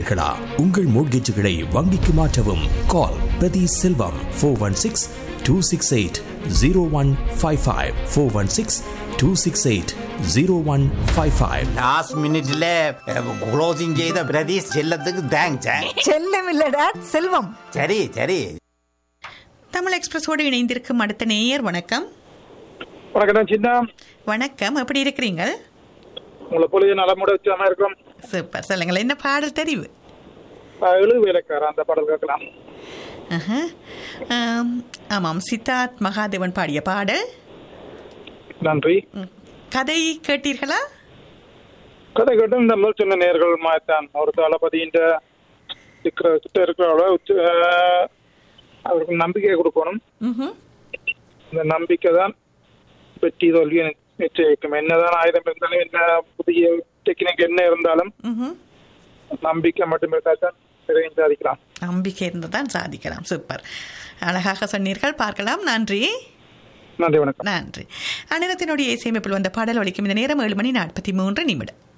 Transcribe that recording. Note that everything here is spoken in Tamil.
தருகின்றீர்களா உங்கள் மோட்கேஜுகளை வங்கிக்கு மாற்றவும் call Prathi Selvam four one six two six eight zero one five five four one six two six eight zero one five five last மினிட்ல க்ளோசிங் செய்த பிரதீஷ் செல்லத்துக்கு தேங்க்ஸ் செல்லம் இல்ல டேட் செல்வம் சரி சரி தமிழ் எக்ஸ்பிரஸோடு இணைந்திருக்கும் அடுத்த நேயர் வணக்கம் வணக்கம் சின்ன வணக்கம் எப்படி இருக்கிறீங்க உங்களை பொழுது நலமுட வச்சாம இருக்கிறோம் சூப்பர் சொல்லுங்கள் என்ன பாடல் தெரிவு எழு வேலைக்கார அந்த பாடல் கேட்கலாம் ஆஹா. ஆம், ஆமாம் சித்தார்த் மகாதேவன் பாடிய பாடல் நன்றி ம். கதை கேட்டீர்களா கதை கேட்டு இந்த முதல் சொன்ன நேர்கள் மாத்தான் ஒரு தளபதியின் இருக்கிற கிட்ட இருக்கிறவள அவருக்கு நம்பிக்கை கொடுக்கணும் ம்ஹும். இந்த நம்பிக்கை தான் வெற்றி தோல்வியை நிச்சயிக்கும் என்னதான் ஆயுதம் இருந்தாலும் என்ன புதிய டெக்னிக் என்ன இருந்தாலும் ம்ஹும். நம்பிக்கை மட்டும் இருந்தால் தான் விரைவில் சாதிக்கலாம் நம்பிக்கை இருந்து தான் சாதிக்கலாம் சூப்பர் அழகாக சொன்னீர்கள் பார்க்கலாம் நன்றி நன்றி வணக்கம் நன்றி அந்நேரத்தினுடைய இசையமைப்பில் வந்த பாடல் ஒலிக்கும் இந்த நேரம் ஏழு மணி நாற்பத்தி மூன்று நிமிடம்